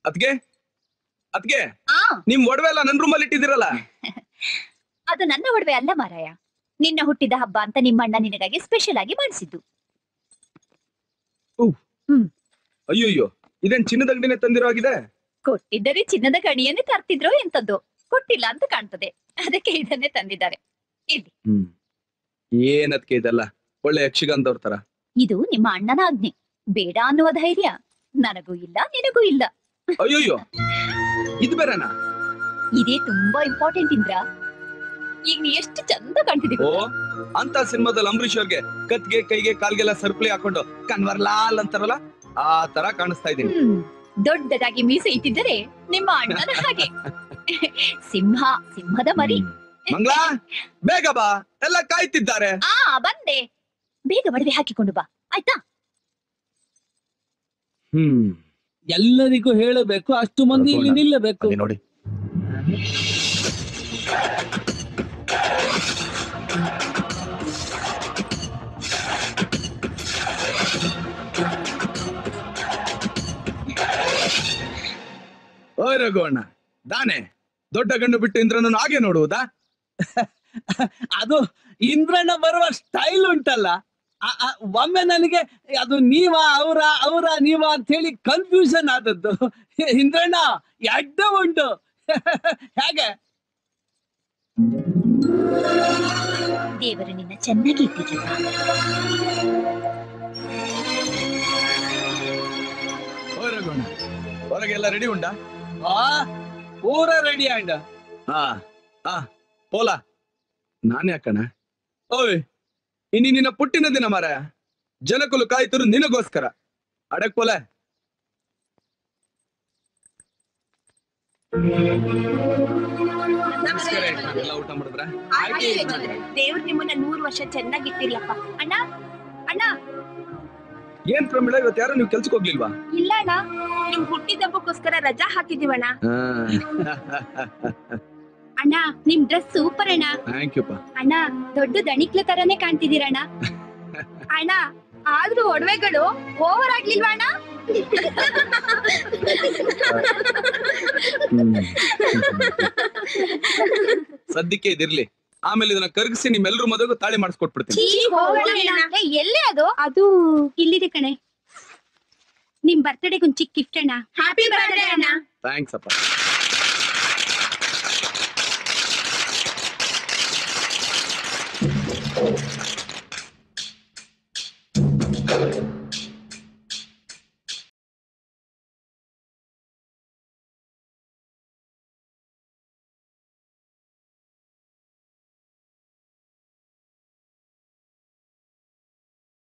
ಅದ್ಗೆ ಅದ್ಗೆ ಆ ನಿಮ್ ಒಡವೆ ಎಲ್ಲ ನನ್ ರೂಮಲ್ಲಿ ಇಟ್ಟಿದಿರಲ್ಲ ಅದು ನನ್ನ ಒಡವೆ ಅಲ್ಲ ಮಾರಾಯ ನಿನ್ನ ಹುಟ್ಟಿದ ಹಬ್ಬ ಅಂತ ನಿಮ್ಮಣ್ಣ ನಿನಗಾಗಿ ಸ್ಪೆಷಲ್ ಆಗಿ ಮಾಡಿಸಿದ್ದು ಅಯ್ಯಯ್ಯೋ ಇದೇನ್ ಚಿನ್ನದ ಅಂಗಡಿನೇ ತಂದಿರೋ ಆಗಿದೆ ಕೊಟ್ಟಿದ್ದರೆ ಚಿನ್ನದ ಗಣಿಯನ್ನೇ ತರ್ತಿದ್ರೋ ಎಂತದ್ದು ಕೊಟ್ಟಿಲ್ಲ ಅಂತ ಕಾಣ್ತದೆ ಅದಕ್ಕೆ ಇದನ್ನೇ ತಂದಿದ್ದಾರೆ ಇಲ್ಲಿ ಹ್ಮ್ ಏನದ್ಕೆ ಇದೆಲ್ಲ ಒಳ್ಳೆ ಯಕ್ಷಗಾನದವ್ರ ತರ ಇದು ನಿಮ್ಮ ಅಣ್ಣನ ಆಜ್ಞೆ ಬೇಡ ಅನ್ನುವ ಧೈರ್ಯ ನನಗೂ ಇಲ್ಲ ನಿನಗೂ ಇಲ್ಲ ಅಯ್ಯಯ್ಯೋ ಇದು ಬೇರೆನಾ ಇದೇ ತುಂಬಾ ಇಂಪಾರ್ಟೆಂಟ್ ಇಂದ್ರ ಈಗ ನೀ ಎಷ್ಟು ಚಂದ ಕಾಣ್ತಿದ್ದೀವಿ ಓ ಅಂತ ಸಿನಿಮಾದಲ್ಲಿ ಅಂಬರೀಷ್ ಅವ್ರಿಗೆ ಕತ್ಗೆ ಕೈಗೆ ಕಾಲ್ಗೆಲ್ಲ ಸರ್ಪ್ಲಿ ಹಾಕೊಂಡು ಕನ್ವರ್ ಲಾಲ್ ಅಂತಾರಲ್ಲ ಆ ತರ ಕಾಣಿಸ್ತಾ ಇದೀನಿ ಹ್ಮ್ ದೊಡ್ಡದಾಗಿ ಮೀಸೆ ಇಟ್ಟಿದ್ದರೆ ನಿಮ್ಮ ಅಣ್ಣನ ಹಾಗೆ ಸಿಂಹ ಸಿಂಹದ ಮರಿ ಮಂಗ್ಲಾ ಬೇಗ ಬಾ ಎಲ್ಲ ಕಾಯ್ತಿದ್ದಾರೆ ಆ ಬಂದೆ ಬೇಗ ಒಡವೆ ಹಾಕಿಕೊಂಡು ಬಾ ಆಯ್ತಾ ಹ್ಮ್ ಎಲ್ಲರಿಗೂ ಹೇಳಬೇಕು ಅಷ್ಟು ಮಂದಿ ಇಲ್ಲಿ ಅನುಕೂಲ. ನಿಲ್ಲಬೇಕು ಅಲ್ಲಿ ನೋಡಿ ಓಯ್ ರಘುವಣ್ಣ ದಾನೆ ದೊಡ್ಡ ಗಂಡು ಬಿಟ್ಟು ಇಂದ್ರನನ್ನು ಹಾಗೆ ನೋಡುವುದಾ ಅದು ಇಂದ್ರಣ್ಣ ಬರುವ ಸ್ಟೈಲ್ ಉಂಟಲ್ಲ ಆ- ಆ, ಒಮ್ಮೆ ನನಗೆ ಅದು ನೀವ ಅವರ ಅವರ ನೀವ ಅಂತ ಹೇಳಿ ಕನ್ಫ್ಯೂಷನ್ ಆದದ್ದು ಇಂದ್ರಣ್ಣ ಎಡ್ಡ ಉಂಟು ಹೇಗೆ ದೇವರು ನಿನ್ನ ಚೆನ್ನಾಗಿ ಇಟ್ಟಿದ್ರಲ್ಲ ಓಯ್ ರಘುವಣ್ಣ ಹೊರಗೆಲ್ಲ ರೆಡಿ ಉಂಟಾ ಆ ಪೂರ ರೆಡಿ ಆಂಡ ಹಾ ಹಾ ಪೋಲ ನಾನೇ ಅಕ್ಕಣ ಓಯ್ ಇನ್ನು ನಿನ್ನ ಪುಟ್ಟಿನ ದಿನ ಮರ ಜನಕುಲು ಕಾಯ್ತರು ನಿನಗೋಸ್ಕರ ಅಡಕ್ ಪೋಲೆ ನಮಸ್ಕಾರ ಎಲ್ಲ ಊಟ ಮಾಡಿದ್ರ ದೇವ್ರ ನಿಮ್ಮನ್ನ ನೂರು ವರ್ಷ ಚೆನ್ನಾಗಿಟ್ಟಿರ್ಲಪ್ಪ ಅಣ್ಣ ಅಣ್ಣ ಏನ್ ಪ್ರಮಿಳ ಇವತ್ತು ಯಾರು ನೀವು ಕೆಲ್ಸಕ್ಕೆ ಹೋಗ್ಲಿಲ್ವಾ ಇಲ್ಲ ಅಣ್ಣ ನಿಮ್ ಹುಟ್ಟಿದಬ್ಬಕ್ಕೋಸ್ಕರ ರಜಾ ಹಾಕಿದೀವಣ್ಣ ಅಣ್ಣ ನಿಮ್ ಡ್ರೆಸ್ ಸೂಪರ್ ಅಣ್ಣ ಥ್ಯಾಂಕ್ ಯು ಪಾ ಅಣ್ಣ ದೊಡ್ಡ ದಣಿಕ್ಲ ತರನೇ ಕಾಣ್ತಿದ್ದೀರಣ್ಣ ಅಣ್ಣ ಆದ್ರೂ ಒಡವೆಗಳು ಓವರ್ ಆಗ್ಲಿಲ್ವಾ ಅಣ್ಣ ಸದ್ಯಕ್ಕೆ ಇದಿರ್ಲಿ ಆಮೇಲೆ ಇದನ್ನ ಕರ್ಗಿಸಿ ನಿಮ್ಮೆಲ್ಲರೂ ಮದುವೆಗೂ ತಾಳಿ ಮಾಡಿಸ್ಕೊಟ್ಬಿಡ್ತೀನಿ ಛೀ, ಹೋಗಣ ಅಣ್ಣ. ಏ, ಎಲ್ಲೇ ಅದು ಅದು ಇಲ್ಲಿದೆ ಕಣೆ ನಿಮ್ ಬರ್ತ್ಡೇಗೆ ಒಂದ್ ಚಿಕ್ಕ ಗಿಫ್ಟ್ ಅಣ್ಣ ಹ್ಯಾಪಿ ಬರ್ತ್ಡೇ ಅಣ್ಣ ಥ್ಯಾಂಕ್ಸ್ ಅಪ್ಪ